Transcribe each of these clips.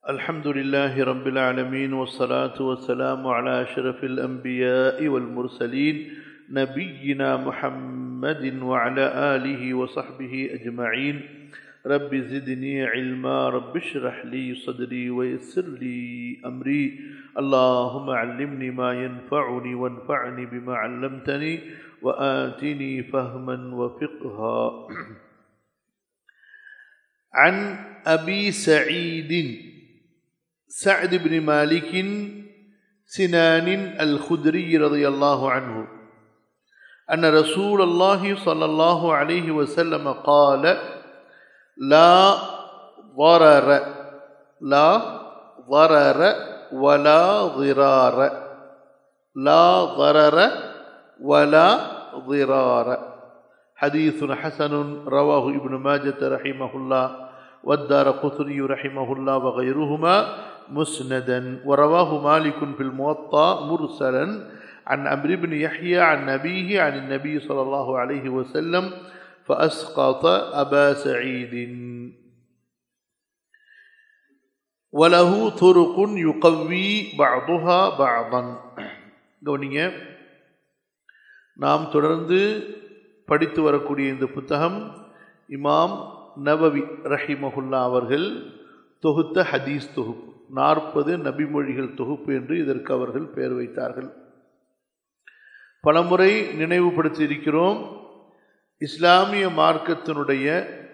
الحمد لله رب العالمين والصلاة والسلام على أشرف الأنبياء والمرسلين نبينا محمد وعلى آله وصحبه أجمعين رب زدني علما رب اشرح لي صدري ويسر لي أمري اللهم علمني ما ينفعني وانفعني بما علمتني وآتني فهما وفقها عن أبي سعيد سعد بن مالك سنان الخدري رضي الله عنه أن رسول الله صلى الله عليه وسلم قال لا ضرر لا ضرر ولا ضرار لا ضرر ولا ضرار حديث حسن رواه ابن ماجة رحمه الله والدار قطني رحمه الله وغيرهما مسندا ورواه مالك في الموطأ مرسلا عن عمرو بن يحيى عن نبيه عن النبي صلى الله عليه وسلم فأسقط أبا سعيد وله طرق يقوي بعضها بعضا கவனிங்க நாம் தொடர்ந்து படித்து வரக்கூடிய இந்த புத்தகம் இமாம் நவவி ரஹிமஹுல்லா அவர்கள் தொகுத்த ஹதீஸ் தொகுப்பு நாற்பது நபிமொழிகள் தொகுப்பு என்று இதற்கு அவர்கள் பெயர் வைத்தார்கள் பலமுறை நினைவுபடுத்தி இருக்கிறோம் இஸ்லாமிய மார்க்கத்தினுடைய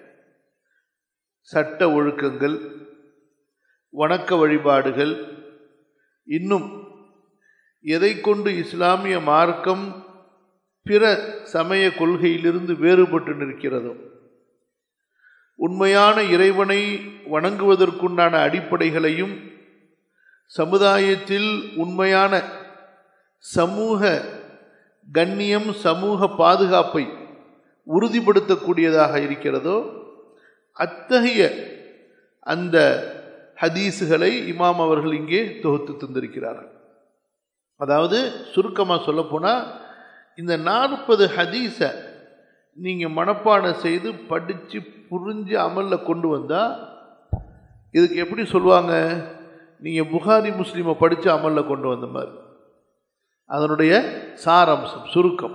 சட்ட ஒழுக்கங்கள் வணக்க வழிபாடுகள் இன்னும் எதை கொண்டு இஸ்லாமிய மார்க்கம் பிற சமய கொள்கையிலிருந்து வேறுபட்டு நிற்கிறதோ உண்மையான இறைவனை வணங்குவதற்குண்டான அடிப்படைகளையும் சமுதாயத்தில் உண்மையான சமூக கண்ணியம் சமூக பாதுகாப்பை உறுதிப்படுத்தக்கூடியதாக இருக்கிறதோ அத்தகைய அந்த ஹதீஸுகளை இமாம் அவர்கள் இங்கே தொகுத்து தந்திருக்கிறார்கள் அதாவது சுருக்கமாக சொல்லப்போனால் இந்த நாற்பது ஹதீஸை நீங்கள் மனப்பாடம் செய்து படித்து புரிஞ்சு அமலில் கொண்டு வந்தால் இதுக்கு எப்படி சொல்லுவாங்க நீங்கள் புகாரி முஸ்லீமை படித்து அமலில் கொண்டு வந்த மாதிரி அதனுடைய சாராம்சம் சுருக்கம்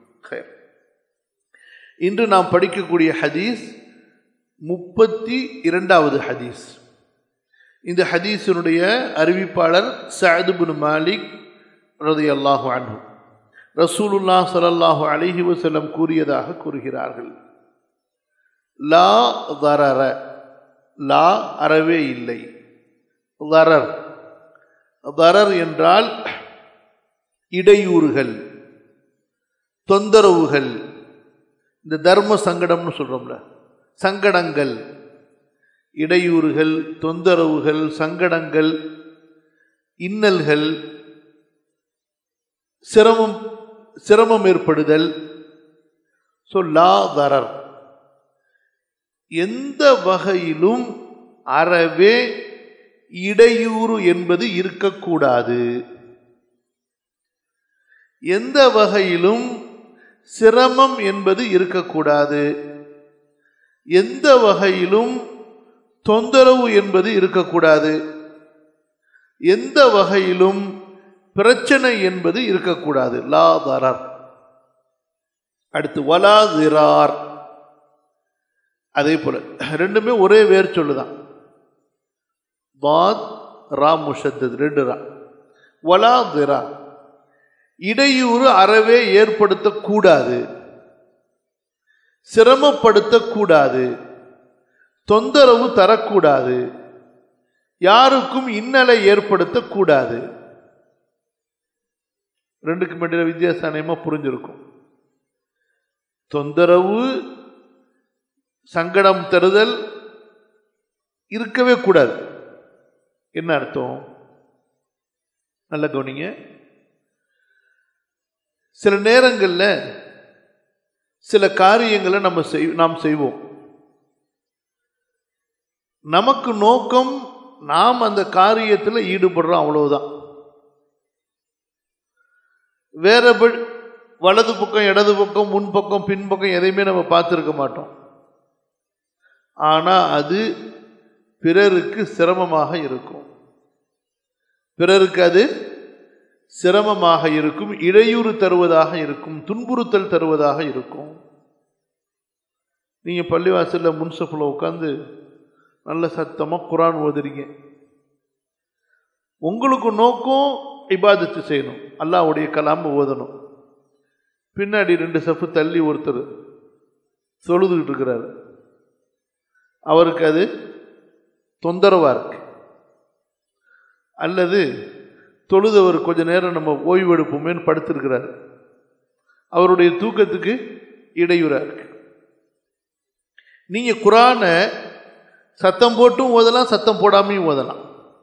இன்று நாம் படிக்கக்கூடிய ஹதீஸ் முப்பத்தி இரண்டாவது ஹதீஸ் இந்த ஹதீஸினுடைய அறிவிப்பாளர் சஅதுபின் மாலிக் ரதி அல்லாஹு அன்ஹு ரசூலுல்லா சலல்லாஹு அலிஹி வசல்லம் கூறியதாக கூறுகிறார்கள் லா தரர லா அறவே இல்லை தரர் தரர் என்றால் இடையூறுகள் தொந்தரவுகள் இந்த தர்ம சங்கடம்னு சொல்றோம்ல சங்கடங்கள் இடையூறுகள் தொந்தரவுகள் சங்கடங்கள் இன்னல்கள் சிரமம் சிரமம் ஏற்படுதல் ஸோ லா தரர் எந்த வகையிலும் அறவே இடையூறு என்பது இருக்கக்கூடாது எந்த வகையிலும் சிரமம் என்பது இருக்கக்கூடாது எந்த வகையிலும் தொந்தரவு என்பது இருக்கக்கூடாது எந்த வகையிலும் பிரச்சனை என்பது இருக்கக்கூடாது லா தரர் அடுத்து வலா திரார் அதே போல ரெண்டுமே ஒரே வேர் சொல்லுதான் பாத் ரா முஷத்தது ரெண்டு ரா வலா திரா இடையூறு அறவே ஏற்படுத்தக்கூடாது சிரமப்படுத்தக்கூடாது தொந்தரவு தரக்கூடாது யாருக்கும் இன்னலை ஏற்படுத்தக்கூடாது ரெண்டுக்கு மேட்டில வித்தியாசமா புரிஞ்சிருக்கும் தொந்தரவு சங்கடம் தருதல் இருக்கவே கூடாது என்ன அர்த்தம் நல்ல கவனிங்க சில நேரங்களில் சில காரியங்களை நம்ம செய் நாம் செய்வோம் நமக்கு நோக்கம் நாம் அந்த காரியத்தில் ஈடுபடுறோம் அவ்வளவுதான் வேற வலது பக்கம் இடது பக்கம் முன் பக்கம் பின்பக்கம் எதையுமே நம்ம பார்த்துருக்க மாட்டோம் ஆனால் அது பிறருக்கு சிரமமாக இருக்கும் பிறருக்கு அது சிரமமாக இருக்கும் இடையூறு தருவதாக இருக்கும் துன்புறுத்தல் தருவதாக இருக்கும் நீங்கள் பள்ளிவாசலில் முன்சஃபில் உட்காந்து நல்ல சத்தமாக குரான் ஓதுறீங்க உங்களுக்கு நோக்கம் இபாதத்து செய்யணும் அல்லாவுடைய கலாம ஓதணும் பின்னாடி ரெண்டு சஃப்பு தள்ளி ஒருத்தர் தொழுதுகிட்டு இருக்கிறாரு அவருக்கு அது தொந்தரவாக இருக்கு அல்லது தொழுதவர் கொஞ்ச நேரம் நம்ம ஓய்வெடுப்போமேன்னு படுத்திருக்கிறார் அவருடைய தூக்கத்துக்கு இடையூறா இருக்கு நீங்க குரானை சத்தம் போட்டும் ஓதலாம் சத்தம் போடாமையும் ஓதலாம்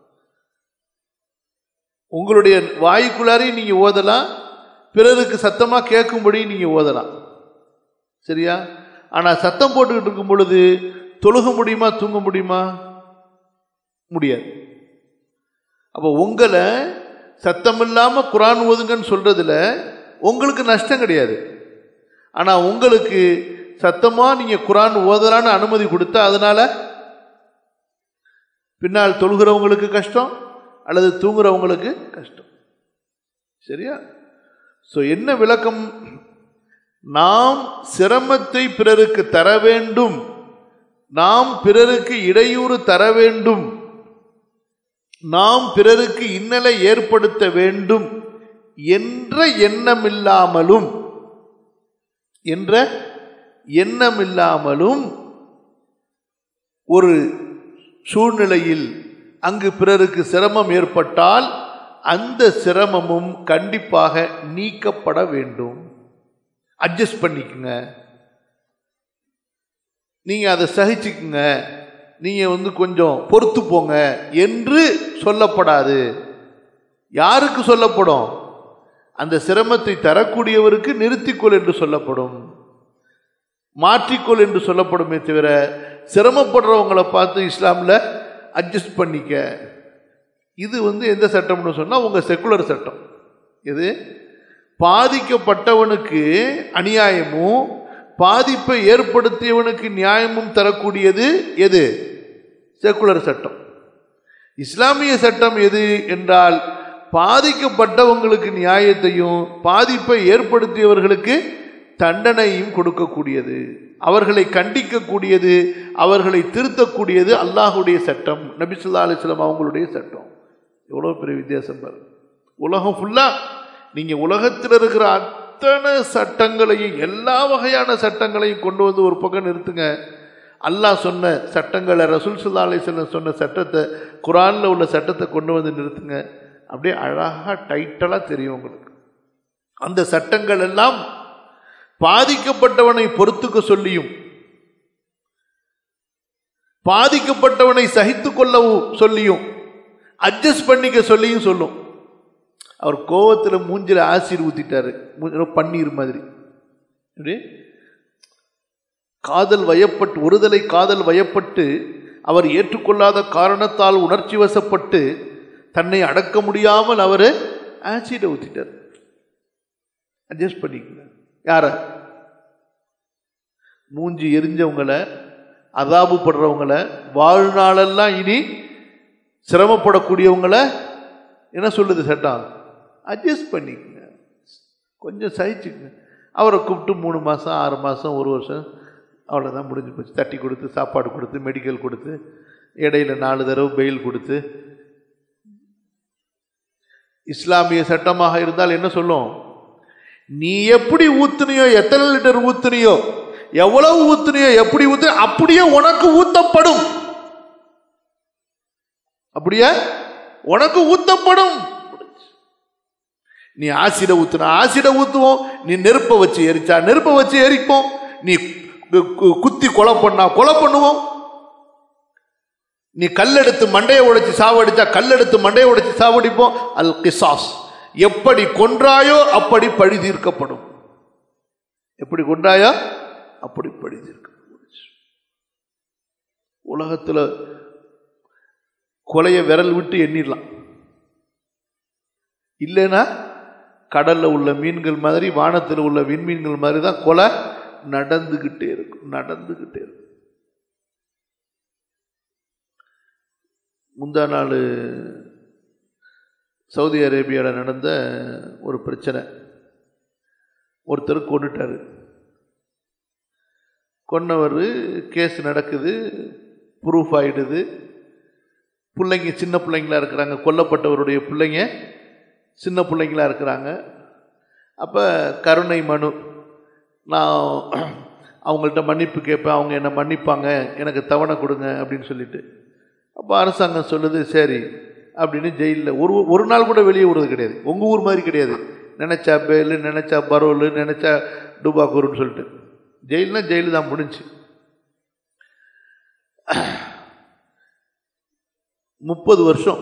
உங்களுடைய வாய்க்குள்ளாரையும் நீங்க ஓதலாம் பிறருக்கு சத்தமா கேட்கும்படி நீங்க ஓதலாம் சரியா ஆனா சத்தம் போட்டுக்கிட்டு இருக்கும் பொழுது தொழுக முடியுமா தூங்க முடியுமா முடியாது அப்போ உங்களை சத்தம் இல்லாம குரான் ஓதுங்கன்னு சொல்றதுல உங்களுக்கு நஷ்டம் கிடையாது ஆனா உங்களுக்கு சத்தமா நீங்க குரான் ஓதலான்னு அனுமதி கொடுத்தா அதனால பின்னால் தொழுகிறவங்களுக்கு கஷ்டம் அல்லது தூங்குறவங்களுக்கு கஷ்டம் சரியா ஸோ என்ன விளக்கம் நாம் சிரமத்தை பிறருக்கு தர வேண்டும் நாம் பிறருக்கு இடையூறு தர வேண்டும் நாம் பிறருக்கு இன்னலை ஏற்படுத்த வேண்டும் என்ற எண்ணமில்லாமலும் என்ற எண்ணமில்லாமலும் ஒரு சூழ்நிலையில் அங்கு பிறருக்கு சிரமம் ஏற்பட்டால் அந்த சிரமமும் கண்டிப்பாக நீக்கப்பட வேண்டும் அட்ஜஸ்ட் பண்ணிக்கங்க நீங்க அதை சகிச்சுக்குங்க நீங்க வந்து கொஞ்சம் பொறுத்து போங்க என்று சொல்லப்படாது யாருக்கு சொல்லப்படும் அந்த சிரமத்தை தரக்கூடியவருக்கு நிறுத்திக்கொள் என்று சொல்லப்படும் மாற்றிக்கொள் என்று சொல்லப்படுமே தவிர சிரமப்படுறவங்களை பார்த்து இஸ்லாமில் அட்ஜஸ்ட் பண்ணிக்க இது வந்து எந்த சட்டம்னு சொன்னால் உங்கள் செக்குலர் சட்டம் இது பாதிக்கப்பட்டவனுக்கு அநியாயமும் பாதிப்பை ஏற்படுத்தியவனுக்கு நியாயமும் தரக்கூடியது எது செக்குலர் சட்டம் இஸ்லாமிய சட்டம் எது என்றால் பாதிக்கப்பட்டவங்களுக்கு நியாயத்தையும் பாதிப்பை ஏற்படுத்தியவர்களுக்கு தண்டனையும் கொடுக்கக்கூடியது அவர்களை கண்டிக்கக்கூடியது அவர்களை திருத்தக்கூடியது அல்லாஹுடைய சட்டம் நபிசுல்லா அலிஸ்லாம் அவங்களுடைய சட்டம் எவ்வளோ பெரிய வித்தியாசம் பாருங்க உலகம் ஃபுல்லாக நீங்கள் உலகத்தில் இருக்கிற அத்தனை சட்டங்களையும் எல்லா வகையான சட்டங்களையும் கொண்டு வந்து ஒரு பக்கம் நிறுத்துங்க அல்லாஹ் சொன்ன சட்டங்களை ரசூல் சுல்லா அலிஸ்லாம் சொன்ன சட்டத்தை குரானில் உள்ள சட்டத்தை கொண்டு வந்து நிறுத்துங்க அப்படியே அழகாக டைட்டலாக தெரியும் உங்களுக்கு அந்த சட்டங்கள் எல்லாம் பாதிக்கப்பட்டவனை பொறுத்துக்க சொல்லியும் பாதிக்கப்பட்டவனை சகித்து கொள்ளவும் சொல்லியும் அட்ஜஸ்ட் பண்ணிக்க சொல்லியும் சொல்லும் அவர் கோவத்தில் மூஞ்சில் ஆசிர் ஊத்திட்டாரு பன்னீர் மாதிரி அப்படி காதல் வயப்பட்டு ஒருதலை காதல் வயப்பட்டு அவர் ஏற்றுக்கொள்ளாத காரணத்தால் உணர்ச்சி வசப்பட்டு தன்னை அடக்க முடியாமல் அவர் ஆசிடை ஊத்திட்டார் அட்ஜஸ்ட் பண்ணிக்கங்க யார மூஞ்சி எரிஞ்சவங்களை அதாபு படுறவங்கள வாழ்நாளெல்லாம் இனி சிரமப்படக்கூடியவங்கள என்ன சொல்லுது சட்டம் அட்ஜஸ்ட் பண்ணிக்கங்க கொஞ்சம் சகிச்சுக்குங்க அவரை கூப்பிட்டு மூணு மாதம் ஆறு மாதம் ஒரு வருஷம் அவ்வளோதான் முடிஞ்சு போச்சு தட்டி கொடுத்து சாப்பாடு கொடுத்து மெடிக்கல் கொடுத்து இடையில நாலு தடவை பெயில் கொடுத்து இஸ்லாமிய சட்டமாக இருந்தால் என்ன சொல்லும் நீ எப்படி ஊத்துனியோ எத்தனை லிட்டர் ஊத்துனியோ எவ்வளவு ஊத்துனியோ எப்படி ஊத்து அப்படியே உனக்கு ஊத்தப்படும் அப்படியே உனக்கு ஊத்தப்படும் நீ ஆசிட ஊத்துனா ஆசிட ஊத்துவோம் நீ நெருப்பை வச்சு எரிச்சா நெருப்பை வச்சு எரிப்போம் நீ குத்தி கொலை பண்ணா கொலை பண்ணுவோம் நீ கல்லெடுத்து மண்டையை உடைச்சு சாவடிச்சா கல்லெடுத்து மண்டையை உடைச்சு சாவடிப்போம் அல் கிசாஸ் எப்படி கொன்றாயோ அப்படி பழி தீர்க்கப்படும் எப்படி கொன்றாயோ அப்படி பழி தீர்க்கப்படும் உலகத்தில் கொலையை விரல் விட்டு எண்ணிடலாம் இல்லைன்னா கடல்ல உள்ள மீன்கள் மாதிரி வானத்தில் உள்ள விண்மீன்கள் மாதிரி தான் கொலை நடந்துகிட்டே இருக்கும் நடந்துகிட்டே இருக்கும் முந்தா நாள் சவுதி அரேபியாவில் நடந்த ஒரு பிரச்சனை ஒருத்தர் கொண்டுட்டார் கொன்னவர் கேஸ் நடக்குது ப்ரூஃப் ஆகிடுது பிள்ளைங்க சின்ன பிள்ளைங்களா இருக்கிறாங்க கொல்லப்பட்டவருடைய பிள்ளைங்க சின்ன பிள்ளைங்களா இருக்கிறாங்க அப்போ கருணை மனு நான் அவங்கள்ட்ட மன்னிப்பு கேட்பேன் அவங்க என்னை மன்னிப்பாங்க எனக்கு தவணை கொடுங்க அப்படின்னு சொல்லிட்டு அப்போ அரசாங்கம் சொல்லுது சரி அப்படின்னு ஜெயிலில் ஒரு ஒரு நாள் கூட வெளியே விடுறது கிடையாது உங்கள் ஊர் மாதிரி கிடையாது நினச்சா பேலு நினச்சா பரோலு நினச்சா டுபாக்கூருன்னு சொல்லிட்டு ஜெயில்னா ஜெயிலு தான் முடிஞ்சு முப்பது வருஷம்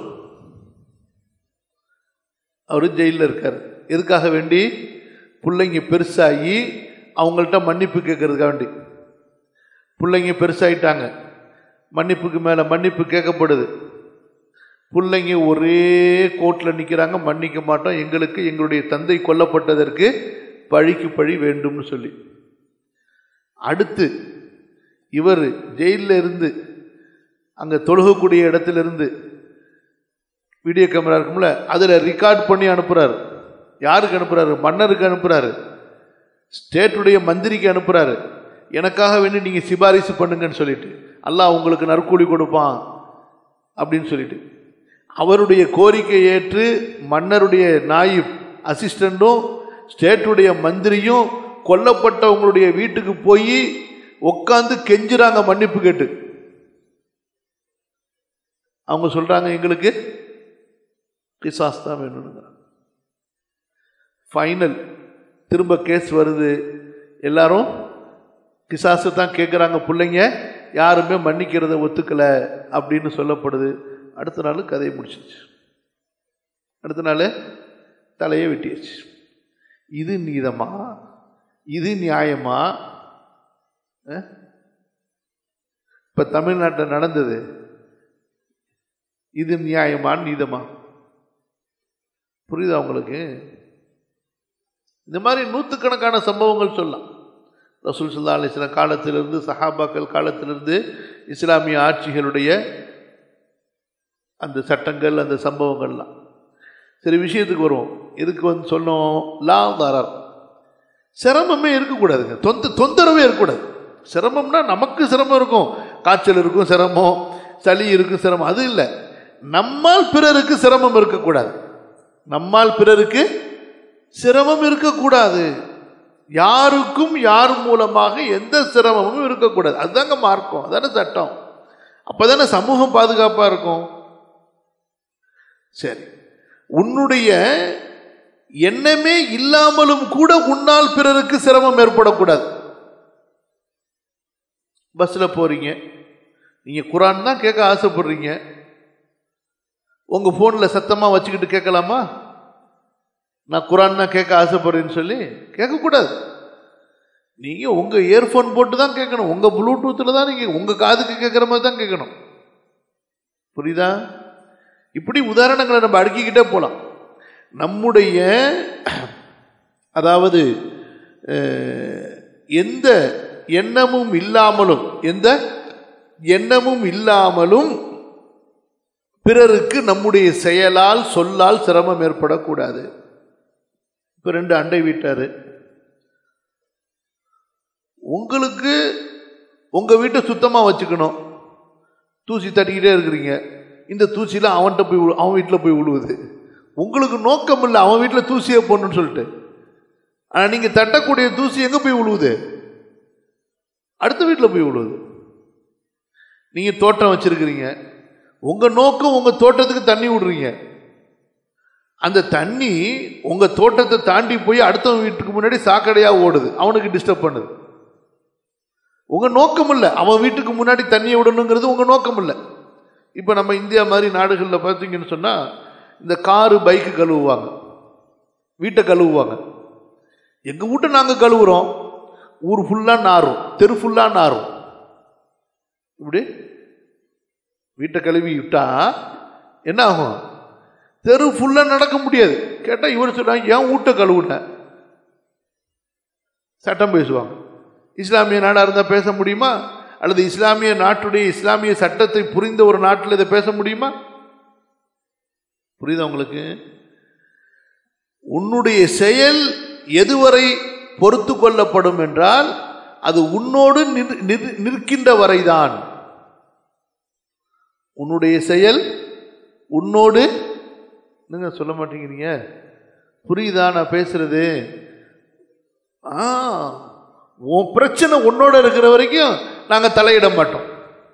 அவர் ஜெயிலில் இருக்கார் எதுக்காக வேண்டி பிள்ளைங்க பெருசாகி அவங்கள்ட்ட மன்னிப்பு கேட்கறதுக்காக வேண்டி பிள்ளைங்க பெருசாயிட்டாங்க மன்னிப்புக்கு மேலே மன்னிப்பு கேட்கப்படுது பிள்ளைங்க ஒரே கோர்ட்டில் நிற்கிறாங்க மன்னிக்க மாட்டோம் எங்களுக்கு எங்களுடைய தந்தை கொல்லப்பட்டதற்கு பழிக்கு பழி வேண்டும்னு சொல்லி அடுத்து இவர் ஜெயிலில் இருந்து அங்கே தொழுகக்கூடிய இடத்துல இருந்து வீடியோ கேமரா இருக்கும்ல அதில் ரெக்கார்ட் பண்ணி அனுப்புகிறாரு யாருக்கு அனுப்புகிறாரு மன்னருக்கு அனுப்புகிறாரு ஸ்டேட்டுடைய மந்திரிக்கு அனுப்புகிறாரு எனக்காக வேண்டி நீங்கள் சிபாரிசு பண்ணுங்கன்னு சொல்லிட்டு அல்லாஹ் உங்களுக்கு நற்கூலி கொடுப்பான் அப்படின்னு சொல்லிட்டு அவருடைய கோரிக்கை ஏற்று மன்னருடைய நாயிப் அசிஸ்டண்ட்டும் ஸ்டேட்டுடைய மந்திரியும் கொல்லப்பட்டவங்களுடைய வீட்டுக்கு போய் உட்காந்து கெஞ்சுறாங்க மன்னிப்பு கேட்டு அவங்க சொல்றாங்க எங்களுக்கு கிசாஸ் தான் வேணும்னு ஃபைனல் திரும்ப கேஸ் வருது எல்லாரும் கிசாசு தான் கேட்குறாங்க பிள்ளைங்க யாருமே மன்னிக்கிறத ஒத்துக்கலை அப்படின்னு சொல்லப்படுது அடுத்த நாள் கதையை முடிச்சிச்சு அடுத்த நாள் தலையை வெட்டியாச்சு இது நீதமா இது நியாயமா இப்போ தமிழ்நாட்டில் நடந்தது இது நியாயமா நீதமா புரியுதா உங்களுக்கு இந்த மாதிரி நூற்றுக்கணக்கான சம்பவங்கள் சொல்லலாம் ரசூல் சுல்லா அலிஸ்லாம் காலத்திலிருந்து சஹாபாக்கள் காலத்திலிருந்து இஸ்லாமிய ஆட்சிகளுடைய அந்த சட்டங்கள் அந்த சம்பவங்கள்லாம் சரி விஷயத்துக்கு வருவோம் எதுக்கு வந்து சொன்னோம் லா தாரார் சிரமமே இருக்கக்கூடாதுங்க தொந்த தொந்தரவே இருக்கக்கூடாது சிரமம்னா நமக்கு சிரமம் இருக்கும் காய்ச்சல் இருக்கும் சிரமம் சளி இருக்கும் சிரமம் அது இல்லை நம்மால் பிறருக்கு சிரமம் இருக்கக்கூடாது நம்மால் பிறருக்கு சிரமம் இருக்கக்கூடாது யாருக்கும் யார் மூலமாக எந்த சிரமமும் இருக்கக்கூடாது அதுதாங்க மார்க்கம் அதானே சட்டம் அப்போதானே சமூகம் பாதுகாப்பாக இருக்கும் சரி உன்னுடைய எண்ணமே இல்லாமலும் கூட உன்னால் பிறருக்கு சிரமம் ஏற்படக்கூடாது பஸ்ஸில் போறீங்க நீங்கள் குரான் தான் கேட்க ஆசைப்படுறீங்க உங்கள் ஃபோனில் சத்தமாக வச்சுக்கிட்டு கேட்கலாமா நான் குரான் தான் கேட்க ஆசைப்படுறேன்னு சொல்லி கேட்கக்கூடாது நீங்கள் உங்கள் இயர்ஃபோன் போட்டு தான் கேட்கணும் உங்கள் ப்ளூடூத்தில் தான் நீங்கள் உங்கள் காதுக்கு கேட்குற மாதிரி தான் கேட்கணும் புரியுதா இப்படி உதாரணங்களை நம்ம அடுக்கிக்கிட்டே போகலாம் நம்முடைய அதாவது எந்த எண்ணமும் இல்லாமலும் எந்த எண்ணமும் இல்லாமலும் பிறருக்கு நம்முடைய செயலால் சொல்லால் சிரமம் ஏற்படக்கூடாது இப்போ ரெண்டு அண்டை வீட்டார் உங்களுக்கு உங்கள் வீட்டை சுத்தமாக வச்சுக்கணும் தூசி தட்டிக்கிட்டே இருக்கிறீங்க இந்த தூசியில் அவன்கிட்ட போய் அவன் வீட்டில் போய் விழுவுது உங்களுக்கு நோக்கம் இல்லை அவன் வீட்டில் தூசியை போடணும்னு சொல்லிட்டு ஆனால் நீங்கள் தட்டக்கூடிய தூசி எங்கே போய் விழுவுது அடுத்த வீட்டில் போய் விழுவுது நீங்கள் தோட்டம் வச்சுருக்கிறீங்க உங்கள் நோக்கம் உங்கள் தோட்டத்துக்கு தண்ணி விடுறீங்க அந்த தண்ணி உங்கள் தோட்டத்தை தாண்டி போய் அடுத்தவன் வீட்டுக்கு முன்னாடி சாக்கடையாக ஓடுது அவனுக்கு டிஸ்டர்ப் பண்ணுது உங்கள் நோக்கம் இல்லை அவன் வீட்டுக்கு முன்னாடி தண்ணியை விடணுங்கிறது உங்கள் நோக்கம் இல்லை இப்போ நம்ம இந்தியா மாதிரி நாடுகளில் பார்த்தீங்கன்னு சொன்னால் இந்த காரு பைக்கு கழுவுவாங்க வீட்டை கழுவுவாங்க எங்கள் வீட்டை நாங்கள் கழுவுறோம் ஊர் ஃபுல்லாக நாரும் தெரு ஃபுல்லாக நாரும் இப்படி வீட்டை கழுவி விட்டா என்ன ஆகும் தெரு ஃபுல்லாக நடக்க முடியாது கேட்டால் இவர் சொல்கிறாங்க ஏன் வீட்டை கழுவுன சட்டம் பேசுவாங்க இஸ்லாமிய நாடாக இருந்தால் பேச முடியுமா அல்லது இஸ்லாமிய நாட்டுடைய இஸ்லாமிய சட்டத்தை புரிந்த ஒரு நாட்டில் இதை பேச முடியுமா புரியுதா உங்களுக்கு உன்னுடைய செயல் எதுவரை பொறுத்து கொள்ளப்படும் என்றால் அது உன்னோடு நிற்- நிற்- நிற்கின்ற வரைதான் உன்னுடைய செயல் உன்னோடு என்னங்க சொல்ல மாட்டேங்கிறீங்க புரியுதா நான் பேசுறது ஆ உன் பிரச்சனை உன்னோட இருக்கிற வரைக்கும் நாங்க தலையிட மாட்டோம்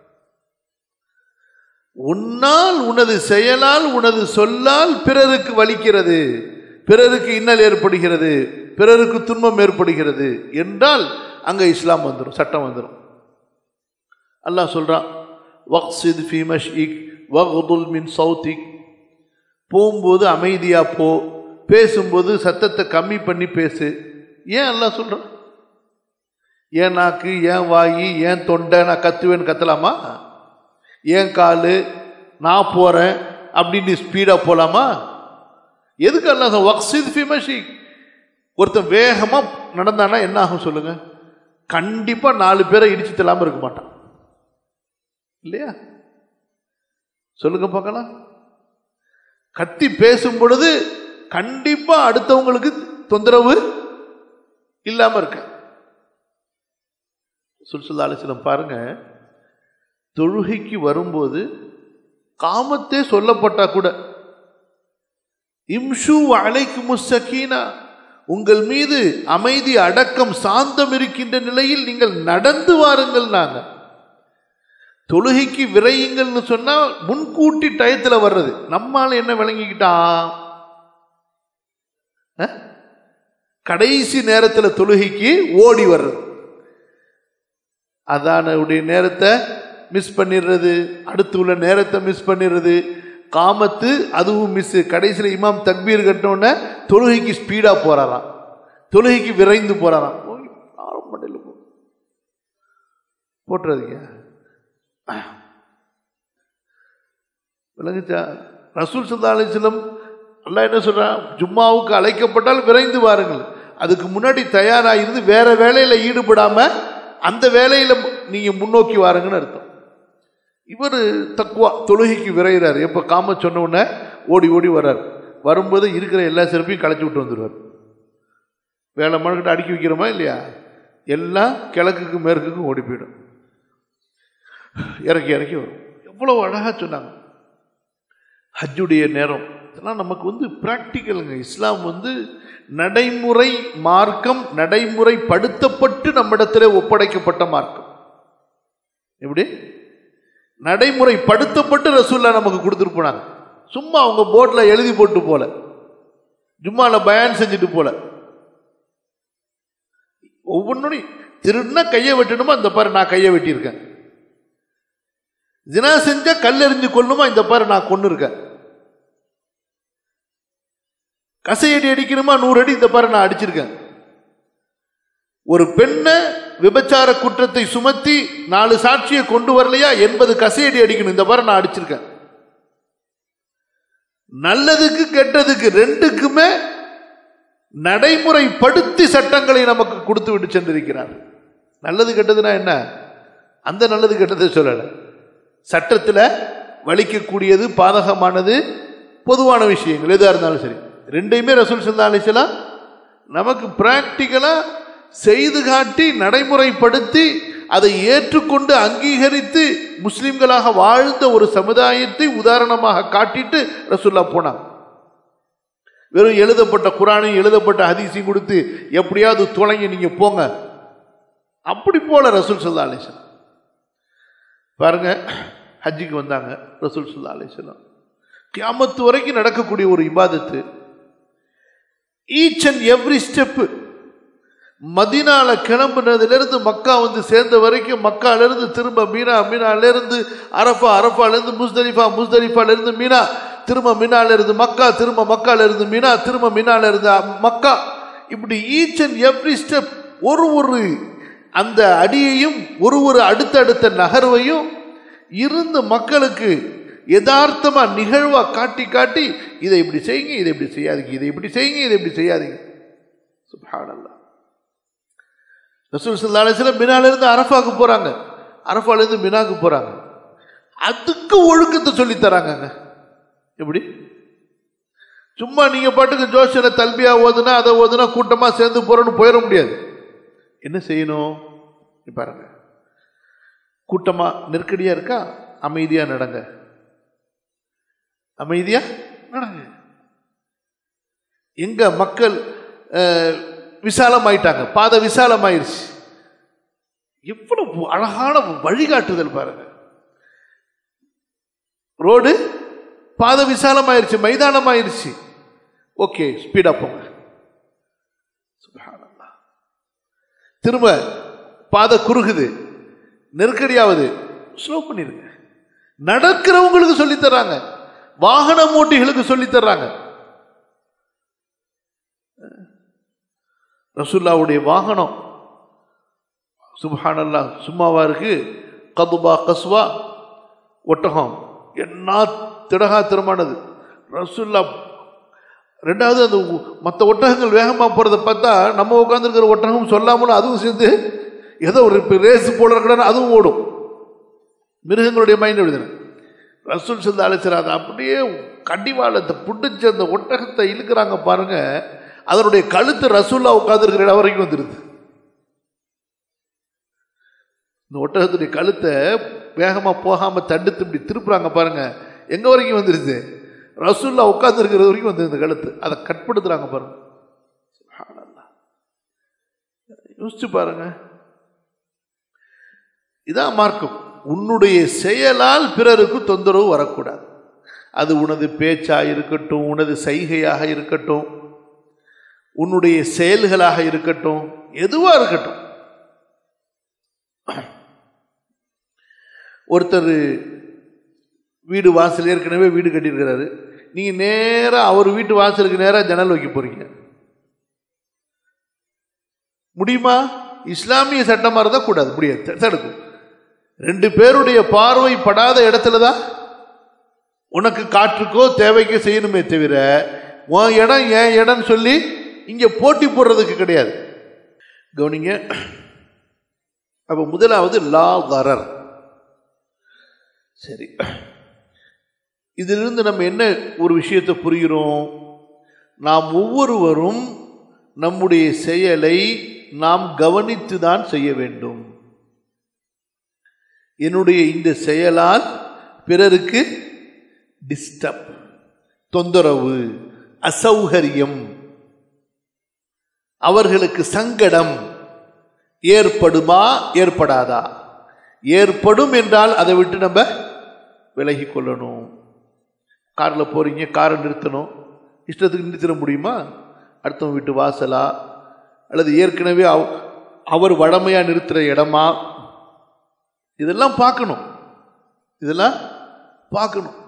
உன்னால் உனது செயலால் உனது சொல்லால் பிறருக்கு வலிக்கிறது பிறருக்கு இன்னல் ஏற்படுகிறது பிறருக்கு துன்பம் ஏற்படுகிறது என்றால் அங்க இஸ்லாம் வந்துடும் சட்டம் வந்துடும் அல்லாஹ் சொல்றான் வக்சித் ஃபி மஷ்இக் வக்துல் மின் சௌத்திக் போகும்போது அமைதியா போ பேசும்போது சத்தத்தை கம்மி பண்ணி பேசு ஏன் அல்லாஹ் சொல்றான் ஏன் நாக்கு ஏன் வாயி ஏன் தொண்டை நான் கத்துவேன்னு கத்தலாமா ஏன் காலு நான் போறேன் அப்படின்னு ஸ்பீடா போலாமா எதுக்கு அல்லாஹ் வக்சித் ஃபி மஷ்இக் ஒருத்தன் வேகமா நடந்தானா என்ன ஆகும் சொல்லுங்க கண்டிப்பா நாலு பேரை இடிச்சு தள்ளாம இருக்க மாட்டான் இல்லையா சொல்லுங்க பார்க்கலாம் கத்தி பேசும் பொழுது கண்டிப்பா அடுத்தவங்களுக்கு தொந்தரவு இல்லாம இருக்க சுல்சுல்லா அலிஸ்லம் பாருங்க தொழுகைக்கு வரும்போது காமத்தே சொல்லப்பட்டா கூட இம்ஷு அலைக்கு முஸ்ஸகீனா உங்கள் மீது அமைதி அடக்கம் சாந்தம் இருக்கின்ற நிலையில் நீங்கள் நடந்து வாருங்கள் நாங்க தொழுகைக்கு விரையுங்கள்னு சொன்னா முன்கூட்டி டயத்துல வர்றது நம்மால என்ன விளங்கிக்கிட்டான் அஹ்? கடைசி நேரத்துல தொழுகைக்கு ஓடி வர்றது அதானுடைய நேரத்தை மிஸ் பண்ணிடுறது அடுத்து உள்ள நேரத்தை மிஸ் பண்ணிடுறது காமத்து அதுவும் மிஸ் கடைசியில் இமாம் தக்பீர் கட்டினோடனே தொழுகைக்கு ஸ்பீடா போறாராம் தொழுகைக்கு விரைந்து போறாராம் போய் ஆரம்ப மண்டையில போ. போட்டுறாதீங்க விளங்குச்சா ரசூல் சல்லா அலிஸ்லம் அல்லாஹ் என்ன சொல்றான் ஜும்மாவுக்கு அழைக்கப்பட்டால் விரைந்து வாருங்கள் அதுக்கு முன்னாடி தயாரா இருந்து வேற வேலையில ஈடுபடாம அந்த வேலையில நீங்க முன்னோக்கி வாருங்கன்னு அர்த்தம் இவர் தக்குவா தொழுகைக்கு விரைகிறார் எப்ப காம சொன்ன உடனே ஓடி ஓடி வர்றார் வரும்போது இருக்கிற எல்லா சிறப்பையும் களைச்சி விட்டு வந்துடுவார் வேலை மழுக்கிட்ட அடுக்கி வைக்கிறோமா இல்லையா எல்லாம் கிழக்குக்கும் மேற்குக்கும் ஓடி போயிடும் இறக்கி இறக்கி வரும் எவ்வளவு அழகா சொன்னாங்க ஹஜ்ஜுடைய நேரம் இதெல்லாம் நமக்கு வந்து பிராக்டிக்கலுங்க இஸ்லாம் வந்து நடைமுறை மார்க்கம் நடைமுறைப்படுத்தப்பட்டு நம்மிடத்திலே ஒப்படைக்கப்பட்ட மார்க்கம் எப்படி நடைமுறைப்படுத்தப்பட்டு ரசூல்லா நமக்கு கொடுத்துட்டு போனாங்க சும்மா அவங்க போர்டில் எழுதி போட்டு போல ஜும்மால பயான் செஞ்சுட்டு போல ஒவ்வொன்றும் திருடினா கையை வெட்டணுமா இந்த பாரு நான் கையை வெட்டியிருக்கேன் ஜினா செஞ்சா கல்லெறிஞ்சு கொல்லுமா இந்த பாரு நான் கொண்டு இருக்கேன் கசையடி அடிக்கணுமா நூறு அடி இந்த பாரு நான் அடிச்சிருக்கேன் ஒரு பெண்ணை விபச்சார குற்றத்தை சுமத்தி நாலு சாட்சியை கொண்டு வரலையா எண்பது கசையடி அடிக்கணும் இந்த பாரு நான் அடிச்சிருக்கேன் நல்லதுக்கு கெட்டதுக்கு ரெண்டுக்குமே நடைமுறைப்படுத்தி சட்டங்களை நமக்கு கொடுத்து விட்டு சென்றிருக்கிறார் நல்லது கெட்டதுன்னா என்ன அந்த நல்லது கெட்டதை சொல்லலை சட்டத்தில் வலிக்கக்கூடியது பாதகமானது பொதுவான விஷயங்கள் எதாக இருந்தாலும் சரி ரெண்டையுமே ரசூல் சல்லா அலிஸ்லாம் நமக்கு பிராக்டிக்கலாக செய்து காட்டி நடைமுறைப்படுத்தி அதை ஏற்றுக்கொண்டு அங்கீகரித்து முஸ்லிம்களாக வாழ்ந்த ஒரு சமுதாயத்தை உதாரணமாக காட்டிட்டு ரசூல்லா போனாங்க வெறும் எழுதப்பட்ட குரானையும் எழுதப்பட்ட ஹதீஸையும் கொடுத்து எப்படியாவது துணைங்க நீங்க போங்க அப்படி போல ரசூல் சல்லா அலிஸ்லாம் பாருங்க ஹஜ்ஜிக்கு வந்தாங்க ரசூல் சல்லா அலிஸ்லாம் கியாமத்து வரைக்கும் நடக்கக்கூடிய ஒரு இபாதத்து ஈச் அண்ட் எவ்ரி ஸ்டெப்பு மதினால கிளம்புனதுலேருந்து மக்கா வந்து சேர்ந்த வரைக்கும் மக்காலேருந்து திரும்ப மீனா மீனாலேருந்து அரஃபா அரஃபாலேருந்து முஸ்தலிஃபா முஸ்தலிஃபாலேருந்து மீனா திரும்ப மீனாலேருந்து மக்கா திரும்ப மக்காலேருந்து மீனா திரும்ப மீனாலேருந்து மக்கா இப்படி ஈச் அண்ட் எவ்ரி ஸ்டெப் ஒரு ஒரு அந்த அடியையும் ஒரு ஒரு அடுத்தடுத்த நகர்வையும் இருந்த மக்களுக்கு யதார்த்தமா நிகழ்வா காட்டி காட்டி இதை இப்படி செய்யுங்க இதை இப்படி செய்யாதீங்க இதை இப்படி செய்யுங்க இதை இப்படி செய்யாதீங்க சுப்ஹானல்லாஹ் ரசூல் சல்லா அலிஸ்லாம் மினால இருந்து அரஃபாக்கு போறாங்க அரஃபாலேருந்து மினாக்கு போகிறாங்க அதுக்கு ஒழுக்கத்தை சொல்லித் தராங்கங்க எப்படி சும்மா நீங்கள் பாட்டுக்கு ஜோஷனை தல்பியா ஓதுனா அதை ஓதுனா கூட்டமாக சேர்ந்து போகிறோன்னு போயிட முடியாது என்ன செய்யணும் இங்க பாருங்க கூட்டமாக நெருக்கடியாக இருக்கா அமைதியாக நடங்க அமைதியாக நடங்க எங்க மக்கள் அஹ், விசாலமாயிட்டாங்க பாதை விசாலமாயிருச்சு எவ்வளவு அழகான வழிகாட்டுதல் பாருங்க ரோடு பாதை விசாலமாயிருச்சு மைதானமாயிருச்சு ஓகே ஸ்பீடா போங்க சுப்ஹானல்லாஹ். திரும்ப பாதை குறுகுது நெருக்கடியாவது ஸ்லோ பண்ணிருங்க நடக்கிறவங்களுக்கு சொல்லித் தர்றாங்க வாகன ஓட்டிகளுக்கு சொல்லித் தர்றாங்க ரசூல்லாவுடைய வாகனம் சுப்ஹானல்லா சும்மாவா இருக்கு கதுபா கஸ்வா ஒட்டகம் என்ன திடகா திறமானது ரசூல்லா ரெண்டாவது அந்த மற்ற ஒட்டகங்கள் வேகமாக போகிறத பார்த்தா நம்ம உட்காந்துருக்கிற ஒட்டகம் சொல்லாமலும் அதுவும் சேர்ந்து ஏதோ ஒரு ரேஸ் போல இருக்கணும் அதுவும் ஓடும் மிருகங்களுடைய மைண்ட் எழுதுனேன் ரசூல் சல்லா அலிஸ்லாம் அதை அப்படியே கடிவாளத்தை பிடிச்சி அந்த ஒட்டகத்தை இழுக்கிறாங்க பாருங்க அதனுடைய கழுத்து ரசூல்லா உட்காந்துருக்கிற இடம் வரைக்கும் வந்துடுது இந்த ஒட்டகத்துடைய கழுத்தை வேகமாக போகாமல் தடுத்து இப்படி திருப்புறாங்க பாருங்க எங்கே வரைக்கும் வந்துடுது ரசூல்லா உட்காந்துருக்கிறது வரைக்கும் வந்து இந்த கழுத்து அதை கட்படுத்துறாங்க பாருங்க சுப்ஹானல்லாஹ். யோசிச்சு பாருங்க இதான் மார்க்கம் உன்னுடைய செயலால் பிறருக்கு தொந்தரவு வரக்கூடாது அது உனது பேச்சா இருக்கட்டும் உனது சைகையாக இருக்கட்டும் உன்னுடைய செயல்களாக இருக்கட்டும் எதுவா இருக்கட்டும் ஒருத்தர் வீடு வாசல் ஏற்கனவே வீடு கட்டியிருக்கிறாரு நீங்க நேரா அவர் வீட்டு வாசலுக்கு நேரா ஜன்னல் வைக்க போறீங்க முடியுமா இஸ்லாமிய சட்டமா இருந்தா கூடாது முடியாது தடுக்கும் ரெண்டு பேருடைய பார்வை படாத இடத்துல தான் உனக்கு காற்றுக்கோ தேவைக்கோ செய்யணுமே தவிர உன் இடம் என் இடம்னு சொல்லி இங்க போட்டி போடுறதுக்கு கிடையாது கவனிங்க அப்ப முதலாவது லா கரர் சரி இதிலிருந்து நம்ம என்ன ஒரு விஷயத்தை புரிகிறோம் நாம் ஒவ்வொருவரும் நம்முடைய செயலை நாம் கவனித்து தான் செய்ய வேண்டும் என்னுடைய இந்த செயலால் பிறருக்கு டிஸ்டர்ப் தொந்தரவு அசௌகரியம் அவர்களுக்கு சங்கடம் ஏற்படுமா ஏற்படாதா ஏற்படும் என்றால் அதை விட்டு நம்ம விலகி கொள்ளணும் காரில் போறீங்க காரை நிறுத்தணும் இஷ்டத்துக்கு நிறுத்திட முடியுமா அடுத்தவங்க வீட்டு வாசலா அல்லது ஏற்கனவே அவ- அவர் வடமையா நிறுத்துற இடமா இதெல்லாம் பார்க்கணும் இதெல்லாம் பார்க்கணும்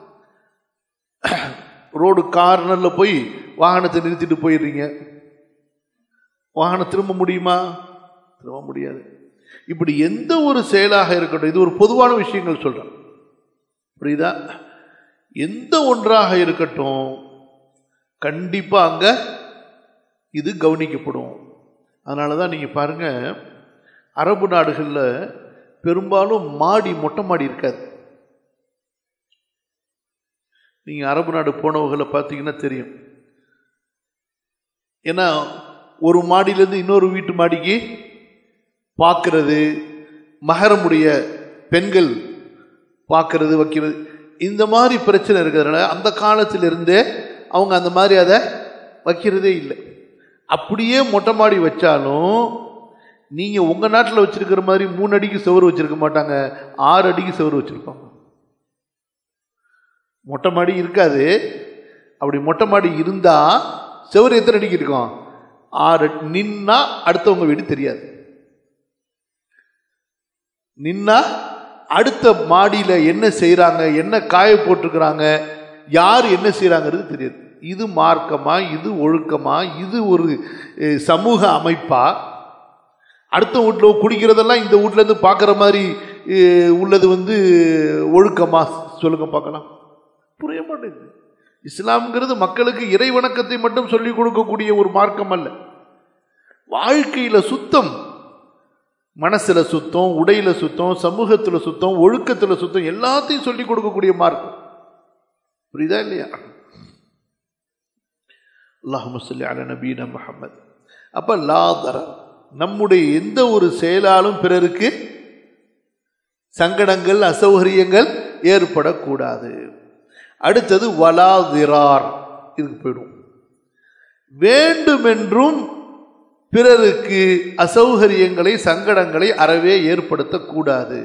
ரோடு கார்னரில் போய் வாகனத்தை நிறுத்திட்டு போயிடுறீங்க வாகனம் திரும்ப முடியுமா திரும்ப முடியாது இப்படி எந்த ஒரு செயலாக இருக்கட்டும் இது ஒரு பொதுவான விஷயங்கள் சொல்றேன் புரியுதா எந்த ஒன்றாக இருக்கட்டும் கண்டிப்பா அங்க இது கவனிக்கப்படும் அதனால தான் நீங்க பாருங்க அரபு நாடுகளில் பெரும்பாலும் மாடி மொட்டை மாடி இருக்காது நீங்க அரபு நாடு போனவர்களை பார்த்தீங்கன்னா தெரியும் ஏன்னா ஒரு மாடியிலேருந்து இன்னொரு வீட்டு மாடிக்கு பார்க்கறது மகரமுடைய பெண்கள் பார்க்கறது வைக்கிறது இந்த மாதிரி பிரச்சனை இருக்கிறதுனால அந்த காலத்திலிருந்தே அவங்க அந்த மாதிரி அதை வைக்கிறதே இல்லை அப்படியே மொட்டை மாடி வச்சாலும் நீங்கள் உங்கள் நாட்டில் வச்சிருக்கிற மாதிரி மூணு அடிக்கு சுவர் வச்சிருக்க மாட்டாங்க ஆறு அடிக்கு சுவர் வச்சுருப்பாங்க மொட்டை மாடி இருக்காது அப்படி மொட்டை மாடி இருந்தால் சுவர் எத்தனை அடிக்கு இருக்கும் ஆறு அடி. நின்னா அடுத்தவங்க வீடு தெரியாது நின்னா அடுத்த மாடியில் என்ன செய்கிறாங்க என்ன காய போட்டிருக்கிறாங்க யார் என்ன செய்கிறாங்கிறது தெரியாது இது மார்க்கமா இது ஒழுக்கமா இது ஒரு அஹ், சமூக அமைப்பா அடுத்த வீட்டில் குடிக்கிறதெல்லாம் இந்த வீட்டிலேருந்து பார்க்குற மாதிரி அஹ், உள்ளது வந்து ஒழுக்கமா சொல்லுங்க பார்க்கலாம் புரிய மாட்டேங்குது இஸ்லாம்ங்கிறது மக்களுக்கு இறை வணக்கத்தை மட்டும் சொல்லிக் கொடுக்கக்கூடிய ஒரு மார்க்கம் அல்ல வாழ்க்கையில சுத்தம் மனசுல சுத்தம் உடையில சுத்தம் சமூகத்துல சுத்தம் ஒழுக்கத்துல சுத்தம் எல்லாத்தையும் சொல்லி கொடுக்கக்கூடிய மார்க்கம் புரியுதா இல்லையா அல்லாஹு சொல்லி அல நபீன முஹம்மது அப்ப லாதரர் நம்முடைய எந்த ஒரு செயலாலும் பிறருக்கு சங்கடங்கள் அசௌகரியங்கள் ஏற்படக்கூடாது அடுத்தது வலாதிரார் இதுக்கு போயிடும் வேண்டுமென்றும் பிறருக்கு அசௌகரியங்களை சங்கடங்களை அறவே ஏற்படுத்தக்கூடாது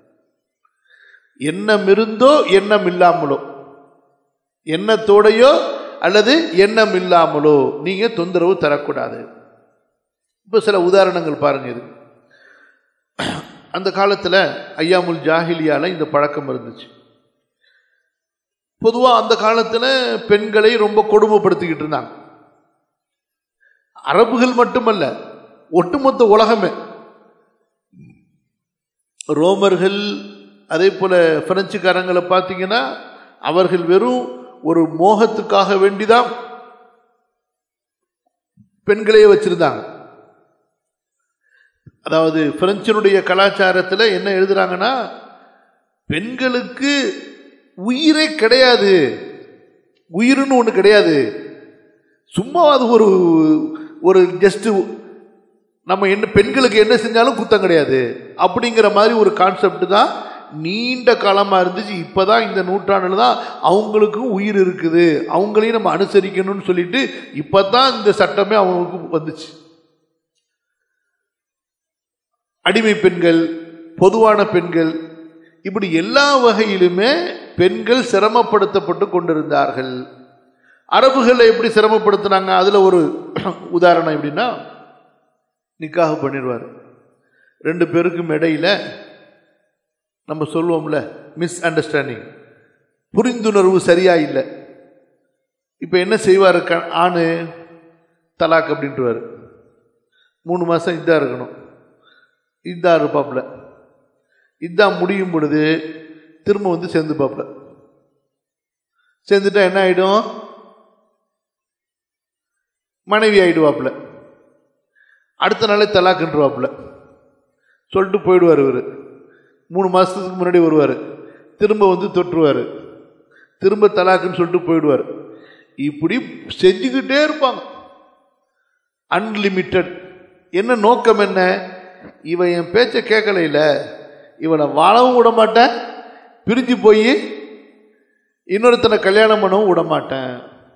எண்ணம் இருந்தோ எண்ணம் இல்லாமலோ எண்ணத்தோடையோ அல்லது எண்ணம் இல்லாமலோ நீங்க தொந்தரவு தரக்கூடாது இப்போ சில உதாரணங்கள் பாருங்க இது அந்த காலத்தில் ஐயாமுல் ஜாஹிலியால இந்த பழக்கம் இருந்துச்சு பொதுவாக அந்த காலத்தில் பெண்களை ரொம்ப கொடுமைப்படுத்திக்கிட்டு இருந்தாங்க அரபுகள் மட்டுமல்ல ஒட்டுமொத்த உலகமே ரோமர்கள் அதே போல பிரெஞ்சுக்காரங்களை பார்த்தீங்கன்னா அவர்கள் வெறும் ஒரு மோகத்துக்காக வேண்டிதான் பெண்களையே வச்சிருந்தாங்க அதாவது பிரெஞ்சனுடைய கலாச்சாரத்தில் என்ன எழுதுறாங்கன்னா பெண்களுக்கு உயிரே கிடையாது உயிர்னு ஒன்று கிடையாது சும்மா அது ஒரு ஒரு ஜஸ்ட் நம்ம என்ன பெண்களுக்கு என்ன செஞ்சாலும் குத்தம் கிடையாது அப்படிங்கிற மாதிரி ஒரு கான்செப்ட் தான் நீண்ட காலமாக இருந்துச்சு இப்போதான் இந்த நூற்றாண்டில் தான் அவங்களுக்கும் உயிர் இருக்குது அவங்களையும் நம்ம அனுசரிக்கணும்னு சொல்லிட்டு இப்போ தான் இந்த சட்டமே அவங்களுக்கு வந்துச்சு அடிமை பெண்கள் பொதுவான பெண்கள் இப்படி எல்லா வகையிலுமே பெண்கள் சிரமப்படுத்தப்பட்டு கொண்டிருந்தார்கள் அரபுகளை எப்படி சிரமப்படுத்தினாங்க அதில் ஒரு உதாரணம் எப்படின்னா நிக்காக பண்ணிடுவார் ரெண்டு பேருக்கும் இடையில நம்ம சொல்லுவோம்ல மிஸ் அண்டர்ஸ்டாண்டிங் புரிந்துணர்வு சரியா இல்லை இப்போ என்ன செய்வார் க ஆணு தலாக் அப்படின்ட்டுவார் மூணு மாதம் இதாக இருக்கணும் இதாக இருப்பாப்புல இதான் முடியும் பொழுது திரும்ப வந்து சேர்ந்துப்பாப்புல சேர்ந்துட்டா என்ன ஆகிடும் மனைவி ஆயிடுவாப்புல அடுத்த நாளே தலாக்குன்றவாப்புல சொல்லிட்டு போயிடுவார் இவர் மூணு மாதத்துக்கு முன்னாடி வருவார் திரும்ப வந்து தொற்றுவார் திரும்ப தலாக்குன்னு சொல்லிட்டு போயிடுவார் இப்படி செஞ்சுக்கிட்டே இருப்பாங்க அன்லிமிட்டெட் என்ன நோக்கம் என்ன இவன் என் பேச்சை கேட்கலையில இவனை வாழவும் விட மாட்டேன் பிரிஞ்சு போய் இன்னொருத்தனை கல்யாணம் பண்ணவும் விட மாட்டேன்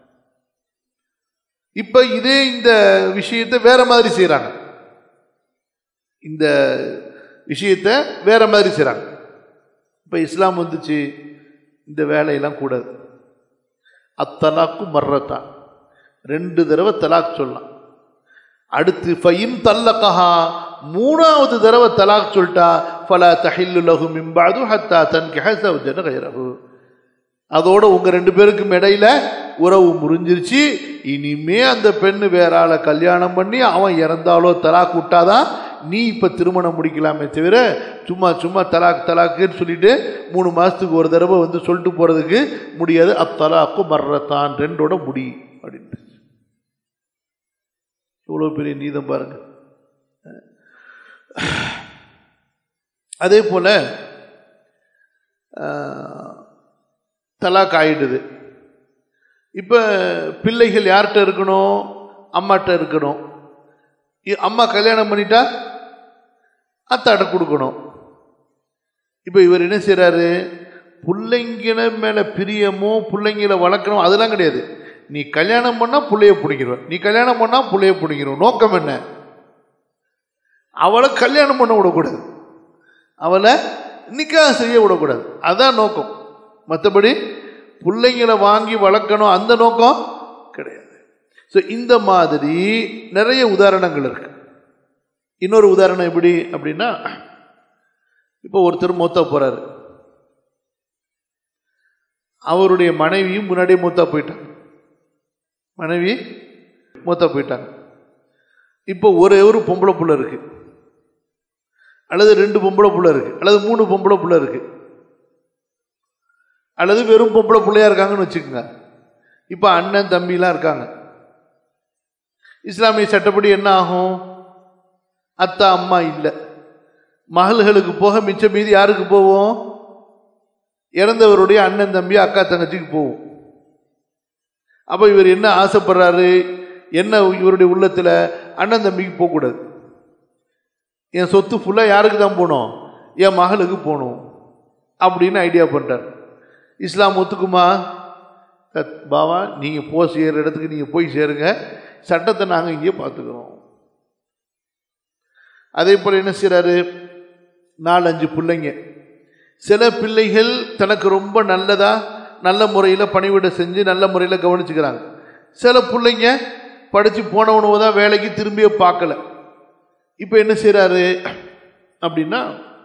இப்ப இதே இந்த விஷயத்தை வேற மாதிரி செய்யறாங்க இந்த விஷயத்தை வேற மாதிரி செய்றாங்க இப்ப இஸ்லாம் வந்துச்சு இந்த வேலையெல்லாம் கூடாது அத்தலாக்கு மர்றத்தான் ரெண்டு தடவை தலாக் சொல்லலாம் அடுத்து ஃபைன் தல்லகஹா மூணாவது தடவை தலாக் சொல்லிட்டா ஃபலா தஹில்லு லஹு மிம்பாது ஹத்தா தன்கிஹ சௌஜன கைரஹு அதோட உங்க ரெண்டு பேருக்கும் இடையில உறவு முறிஞ்சிருச்சு இனிமே அந்த பெண்ணு வேற ஆளை கல்யாணம் பண்ணி அவன் இறந்தாலோ தலாக் விட்டாதான் நீ இப்ப திருமணம் முடிக்கலாமே தவிர சும்மா சும்மா தலாக் தலாக்குன்னு சொல்லிட்டு மூணு மாசத்துக்கு ஒரு தடவை வந்து சொல்லிட்டு போறதுக்கு முடியாது அத்தலாக்கு மர்றத்தான் ரெண்டோட முடி அப்படின்ட்டு இவ்வளோ பெரிய நீதம் பாருங்க அதே போல தலாக் ஆயிடுது இப்போ பிள்ளைகள் யார்கிட்ட இருக்கணும் அம்மாட்ட இருக்கணும் இ- அம்மா கல்யாணம் பண்ணிட்டா அத்தாட்ட கொடுக்கணும் இப்போ இவர் என்ன செய்றாரு பிள்ளைங்கள மேலே பிரியமோ பிள்ளைங்கள வளர்க்கணும் அதெல்லாம் கிடையாது நீ கல்யாணம் பண்ணா புள்ளைய பிடிக்கிறவன் நீ கல்யாணம் பண்ணா புள்ளைய பிடிக்கிறோம் நோக்கம் என்ன அவளை கல்யாணம் பண்ண விடக்கூடாது அவளை நிக்கா செய்ய விடக்கூடாது அதான் நோக்கம் மற்றபடி பிள்ளைங்களை வாங்கி வளர்க்கணும் அந்த நோக்கம் கிடையாது ஸோ இந்த மாதிரி நிறைய உதாரணங்கள் இருக்கு இன்னொரு உதாரணம் எப்படி அப்படின்னா இப்போ ஒருத்தர் மூத்தா போறாரு அவருடைய மனைவியும் முன்னாடியே மூத்தா போயிட்டாங்க மனைவி மூத்தா போயிட்டாங்க இப்போ ஒரே ஒரு பொம்பளை புள்ள இருக்கு அல்லது ரெண்டு பொம்பளை புள்ள இருக்கு அல்லது மூணு பொம்பளை புள்ள இருக்கு அல்லது வெறும் பொம்பளை பிள்ளையா இருக்காங்கன்னு வச்சுக்கோங்க இப்போ அண்ணன் தம்பிலாம் இருக்காங்க இஸ்லாமிய சட்டப்படி என்ன ஆகும் அத்தா அம்மா இல்லை மகள்களுக்கு போக மிச்ச மீதி யாருக்கு போவோம் இறந்தவருடைய அண்ணன் தம்பி அக்கா தங்கச்சிக்கு போவோம் அப்போ இவர் என்ன ஆசைப்படுறாரு என்ன இவருடைய உள்ளத்தில் அண்ணன் தம்பிக்கு போகக்கூடாது என் சொத்து ஃபுல்லாக யாருக்கு தான் போகணும் என் மகளுக்கு போகணும் அப்படின்னு ஐடியா பண்ணுறார் இஸ்லாம் ஒத்துக்குமா கத் பாவா நீங்கள் போ செய்கிற இடத்துக்கு நீங்கள் போய் சேருங்க சட்டத்தை நாங்கள் இங்கே பார்த்துக்கிறோம் அதே போல் என்ன செய்கிறாரு நாலஞ்சு பிள்ளைங்க சில பிள்ளைகள் தனக்கு ரொம்ப நல்லதா நல்ல முறையில் பணிவிட செஞ்சு நல்ல முறையில் கவனிச்சுக்கிறாங்க சில பிள்ளைங்க படித்து போனவனு தான் வேலைக்கு திரும்பியே பார்க்கல இப்போ என்ன செய்கிறாரு அப்படின்னா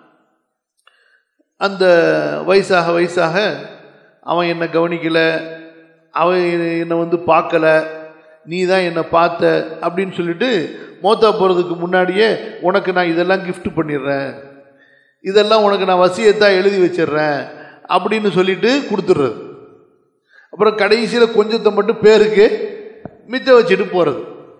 அந்த வயசாக வயசாக அவன் என்னை கவனிக்கலை அவன் என்னை வந்து பார்க்கல நீ தான் என்னை பார்த்த அப்படின்னு சொல்லிட்டு மோத்தா போகிறதுக்கு முன்னாடியே உனக்கு நான் இதெல்லாம் gift பண்ணிடுறேன் இதெல்லாம் உனக்கு நான் வசியத்தான் எழுதி வச்சிடுறேன் அப்படின்னு சொல்லிட்டு கொடுத்துட்றது அப்புறம் கடைசியில் கொஞ்சத்தை மட்டும் பேருக்கு மிச்சம் வச்சுட்டு போகிறது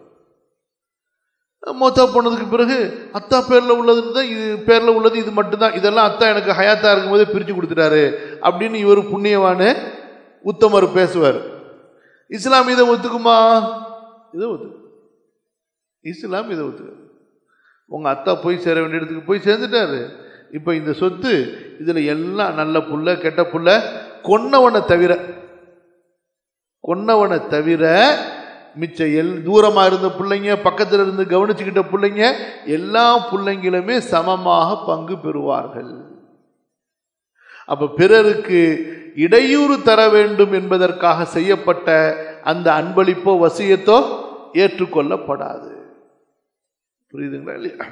மொத்தா போனதுக்கு பிறகு அத்தா பேரில் உள்ளது தான் இது பேரில் உள்ளது இது மட்டும்தான் இதெல்லாம் அத்தா எனக்கு ஹயாத்தா இருக்கும்போதே பிரித்து கொடுத்துட்டாரு அப்படின்னு இவர் புண்ணியவானு உத்தமர் பேசுவார் இஸ்லாம் இதை ஒத்துக்குமா இதை ஒத்துக்கு இஸ்லாம் இதை ஒத்துக்கு உங்கள் அத்தா போய் சேர வேண்டிய இடத்துக்கு போய் சேர்ந்துட்டாரு இப்போ இந்த சொத்து இதில் எல்லாம் நல்ல புள்ள கெட்ட புள்ள கொன்னவனை தவிர கொன்னவனை தவிர மிச்ச எல் தூரமாக இருந்த பிள்ளைங்க பக்கத்தில் இருந்து கவனிச்சுக்கிட்ட பிள்ளைங்க எல்லா பிள்ளைங்களுமே சமமாக பங்கு பெறுவார்கள் அப்ப பிறருக்கு இடையூறு தர வேண்டும் என்பதற்காக செய்யப்பட்ட அந்த அன்பளிப்போ வசியத்தோ ஏற்றுக்கொள்ளப்படாது புரியுதுங்களா இல்லையா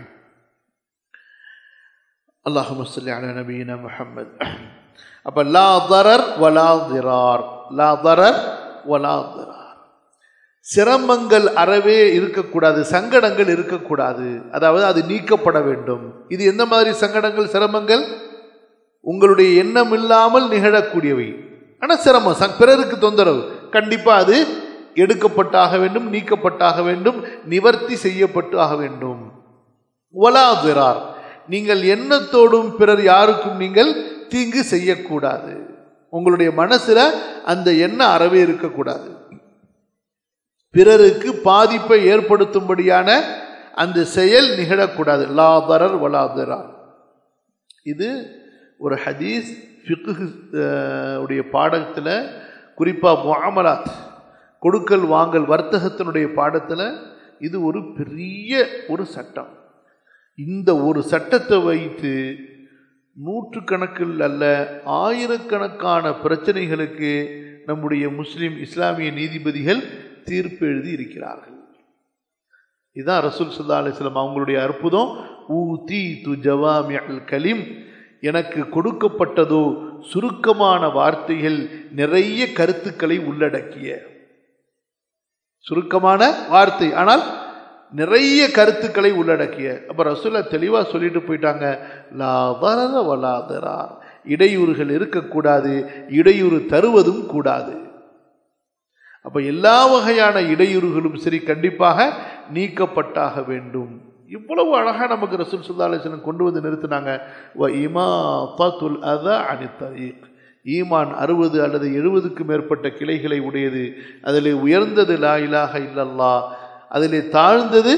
அல்லாஹு சொல்லி அல நபீன முஹம்மத் அப்ப லா தரர் வலா திரார் லா தரர் வலா திரார் சிரமங்கள் அறவே இருக்கக்கூடாது சங்கடங்கள் இருக்கக்கூடாது அதாவது அது நீக்கப்பட வேண்டும் இது எந்த மாதிரி சங்கடங்கள் சிரமங்கள் உங்களுடைய எண்ணம் இல்லாமல் நிகழக்கூடியவை ஆனால் சிரமம் ச- பிறருக்கு தொந்தரவு கண்டிப்பா அது எடுக்கப்பட்டாக வேண்டும் நீக்கப்பட்டாக வேண்டும் நிவர்த்தி செய்யப்பட்டு ஆக வேண்டும் ஒலாதிரார் நீங்கள் எண்ணத்தோடும் பிறர் யாருக்கும் நீங்கள் தீங்கு செய்யக்கூடாது உங்களுடைய மனசுல அந்த எண்ணம் அறவே இருக்கக்கூடாது பிறருக்கு பாதிப்பை ஏற்படுத்தும்படியான அந்த செயல் நிகழக்கூடாது லாதரர் வலாதரார் இது ஒரு ஹதீஸ் ஃபிக்ஹ் அஹ், உடைய பாடத்தில் குறிப்பாக முஅமலாத் கொடுக்கல் வாங்கல் வர்த்தகத்தினுடைய பாடத்தில் இது ஒரு பெரிய ஒரு சட்டம் இந்த ஒரு சட்டத்தை வைத்து நூற்றுக்கணக்கில் அல்ல ஆயிரக்கணக்கான பிரச்சனைகளுக்கு நம்முடைய முஸ்லிம் இஸ்லாமிய நீதிபதிகள் தீர்ப்பு எழுதி இருக்கிறார்கள் இதுதான் ரசூல் சல்லா அலிஸ்லாம் அவங்களுடைய அற்புதம் ஊ தீ து ஜவாமி அல் கலிம் எனக்கு கொடுக்கப்பட்டதோ சுருக்கமான வார்த்தைகள் நிறைய கருத்துக்களை உள்ளடக்கிய சுருக்கமான வார்த்தை ஆனால் நிறைய கருத்துக்களை உள்ளடக்கிய அப்ப ரசூலா தெளிவா சொல்லிட்டு போயிட்டாங்க லா வரத வலாதரா இடையூறுகள் இருக்கக்கூடாது இடையூறு தருவதும் கூடாது அப்ப எல்லா வகையான இடையூறுகளும் சரி கண்டிப்பாக நீக்கப்பட்டாக வேண்டும் இவ்வளவு அழகா நமக்கு ரசூல் சுல்லா அலிஸ்லம் கொண்டு வந்து நிறுத்தினாங்க வ இமாஃபத்துல் அதா அனி தரீக் ஈமான் அறுபது அல்லது எழுபதுக்கு மேற்பட்ட கிளைகளை உடையது அதிலே உயர்ந்தது லா இலாஹ இல்லல்லா அதிலே தாழ்ந்தது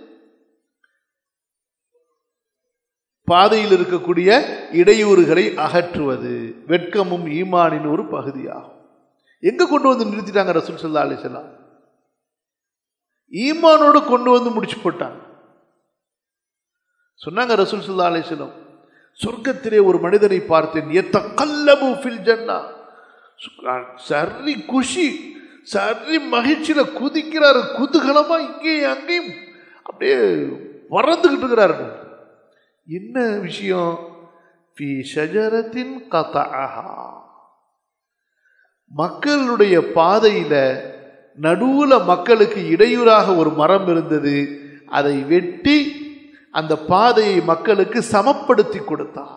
பாதையில் இருக்கக்கூடிய இடையூறுகளை அகற்றுவது வெட்கமும் ஈமானின் ஒரு பகுதியாகும் எங்க கொண்டு வந்து நிறுத்திட்டாங்க ரசூல் சல்லா அலிசல்லாம் ஈமானோடு கொண்டு வந்து முடிச்சு போட்டாங்க சொன்னாங்க ரசூல் சல்லா அலிஸ்லம் சொர்க்கத்திலே ஒரு மனிதனை பார்த்தேன் எத்த கல்லபு ஃபில் ஜன்னா சரி குஷி சரி மகிழ்ச்சியில குதிக்கிறாரு குதூகலமா இங்கேயும் அங்கேயும் அப்படியே பறந்துகிட்டு இருக்கிறாரு என்ன விஷயம் ஃபி ஷஜரத்தின் கதஅஹா மக்களுடைய பாதையில நடுவுல மக்களுக்கு இடையூறாக ஒரு மரம் இருந்தது அதை வெட்டி அந்த பாதையை மக்களுக்கு சமப்படுத்தி கொடுத்தார்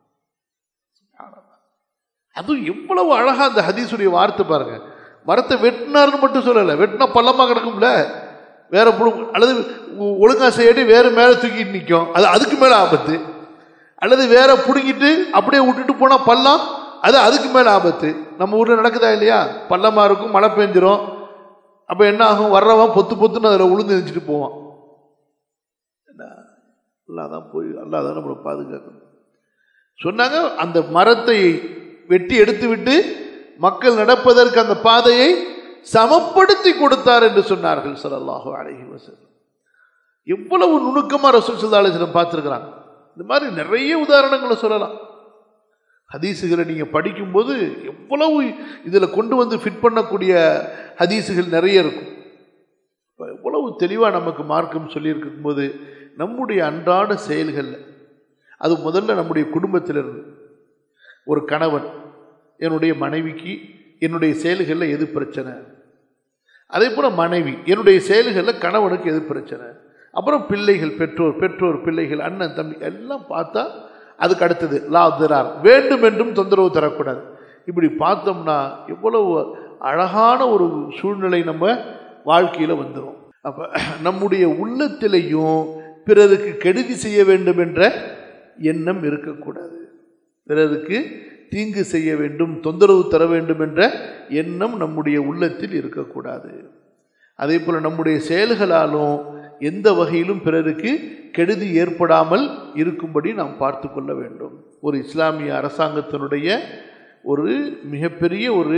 அதுவும் எவ்வளவு அழகா அந்த ஹதீஸுடைய வார்த்தை பாருங்க மரத்தை வெட்டினார்னு மட்டும் சொல்லலை வெட்டினா பள்ளமா கிடக்கும்ல வேற புழு அல்லது ஒ- ஒழுங்கா செய்யாட்டி வேற மேல தூக்கிட்டு நிற்கும் அது அதுக்கு மேல ஆபத்து அல்லது வேற பிடுங்கிட்டு அப்படியே விட்டுட்டு போனா பள்ளம் அது அதுக்கு மேல ஆபத்து நம்ம ஊர்ல நடக்குதா இல்லையா பள்ளமா இருக்கும் மழை பெஞ்சிரும் அப்ப என்ன ஆகும் வர்றவன் பொத்து பொத்துன்னு அதுல உளுந்து எரிஞ்சிட்டு போவான் என்ன அல்லாதான் போய் அல்லாதான் நம்மளை பாதுகாக்கணும் சொன்னாங்க அந்த மரத்தை வெட்டி எடுத்து விட்டு மக்கள் நடப்பதற்கு அந்த பாதையை சமப்படுத்தி கொடுத்தார் என்று சொன்னார்கள் ஸல்லல்லாஹு அலைஹி வஸல்லம் எவ்வளவு நுணுக்கமா ரசூல் ஸல்லல்லாஹு அலைஹி வஸல்லம் பார்த்திருக்கிறாங்க இந்த மாதிரி நிறைய உதாரணங்களை சொல்லலாம் ஹதீஸுகளை நீங்க படிக்கும்போது எவ்வளவு இதுல கொண்டு வந்து ஃபிட் பண்ணக்கூடிய ஹதீஸுகள் நிறைய இருக்கும் இப்ப எவ்வளவு தெளிவா நமக்கு மார்க்கம் சொல்லியிருக்கும் போது நம்முடைய அன்றாட செயல்கள்ல அது முதல்ல நம்முடைய குடும்பத்திலிருந்து ஒரு கணவன் என்னுடைய மனைவிக்கு என்னுடைய செயல்களில் எது பிரச்சனை அதே போல மனைவி என்னுடைய செயல்களில் கணவனுக்கு எது பிரச்சனை அப்புறம் பிள்ளைகள் பெற்றோர் பெற்றோர் பிள்ளைகள் அண்ணன் தம்பி எல்லாம் பார்த்தா அதுக்கு அடுத்தது லா திரார் வேண்டும் என்றும் தொந்தரவு தரக்கூடாது இப்படி பார்த்தோம்னா எவ்வளவு அழகான ஒரு சூழ்நிலை நம்ம வாழ்க்கையில் வந்துடும் அப்போ நம்முடைய உள்ளத்திலையும் பிறருக்கு கெடுதி செய்ய வேண்டும் என்ற எண்ணம் இருக்கக்கூடாது பிறருக்கு தீங்கு செய்ய வேண்டும் தொந்தரவு தர வேண்டும் என்ற எண்ணம் நம்முடைய உள்ளத்தில் இருக்கக்கூடாது அதே போல் நம்முடைய செயல்களாலும் எந்த வகையிலும் பிறருக்கு கெடுதி ஏற்படாமல் இருக்கும்படி நாம் பார்த்து கொள்ள வேண்டும் ஒரு இஸ்லாமிய அரசாங்கத்தினுடைய ஒரு மிகப்பெரிய ஒரு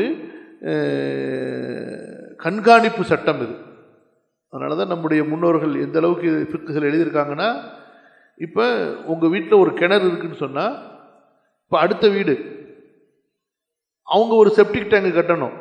அஹ், கண்காணிப்பு சட்டம் இது அதனால தான் நம்முடைய முன்னோர்கள் எந்த அளவுக்கு ஃபிக்குகள் எழுதியிருக்காங்கன்னா இப்போ உங்கள் வீட்டில் ஒரு கிணறு இருக்குன்னு சொன்னால் இப்போ அடுத்த வீடு அவங்க ஒரு செப்டிக் டேங்க் கட்டணும்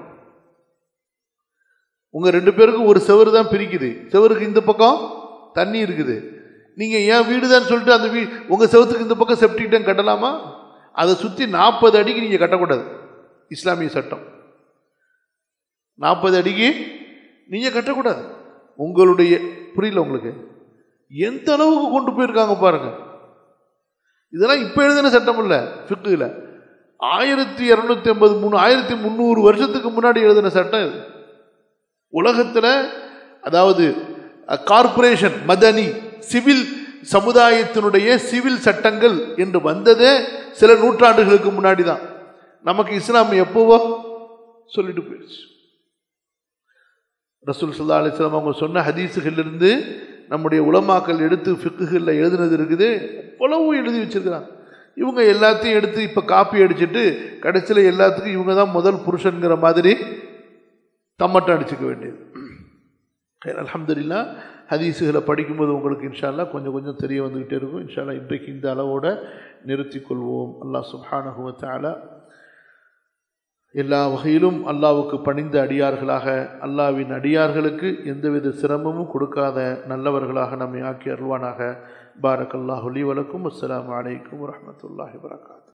உங்க ரெண்டு பேருக்கும் ஒரு செவரு தான் பிரிக்குது செவருக்கு இந்த பக்கம் தண்ணி இருக்குது நீங்க ஏன் வீடு தான் சொல்லிட்டு அந்த வீ உங்க செவத்துக்கு இந்த பக்கம் செப்டிக் டேங்க் கட்டலாமா அதை சுத்தி நாற்பது அடிக்கு நீங்க கட்டக்கூடாது இஸ்லாமிய சட்டம் நாற்பது அடிக்கு நீங்க கட்டக்கூடாது உங்களுடைய புரியல உங்களுக்கு எந்த அளவுக்கு கொண்டு போயிருக்காங்க பாருங்க இதெல்லாம் இப்ப எழுதின சட்டம் இல்ல ஃபிக்குல ஆயிரத்தி இரநூத்தி ஐம்பது மூணு ஆயிரத்தி முந்நூறு வருஷத்துக்கு முன்னாடி எழுதின சட்டம் இது உலகத்துல அதாவது கார்ப்பரேஷன் மதனி சிவில் சமுதாயத்தினுடைய சிவில் சட்டங்கள் என்று வந்ததே சில நூற்றாண்டுகளுக்கு முன்னாடி தான் நமக்கு இஸ்லாம் எப்போவோ சொல்லிட்டு போயிடுச்சு ரசூல் சல்லா அலிஸ்லாம் அவங்க சொன்ன ஹதீஸுகளிலிருந்து நம்முடைய உலமாக்கள் எடுத்து ஃபிக்குகளில் எழுதுனது இருக்குது அவ்வளவு எழுதி வச்சிருக்கிறாங்க இவங்க எல்லாத்தையும் எடுத்து இப்போ காப்பி அடிச்சுட்டு கடைசியில் எல்லாத்துக்கும் இவங்க தான் முதல் புருஷன்கிற மாதிரி தம்மட்டம் அடிச்சுக்க வேண்டியது அலமதுல்லா ஹதீஸுகளை படிக்கும்போது உங்களுக்கு இன்ஷால்லா கொஞ்சம் கொஞ்சம் தெரிய வந்துக்கிட்டே இருக்கும் இன்ஷால்லா இன்றைக்கு இந்த அளவோட நிறுத்திக் கொள்வோம் அல்லாஹ் சுப்ஹானஹு வ தஆலா எல்லா வகையிலும் அல்லாவுக்கு பணிந்த அடியார்களாக அல்லாவின் அடியார்களுக்கு எந்தவித சிரமமும் கொடுக்காத நல்லவர்களாக நம்மை ஆக்கி அருள்வானாக பாரக் அல்லாஹுலி வலக்கும் அஸ்ஸலாமு அலைக்கும் வரஹ்மத்துல்லாஹி வரகாத்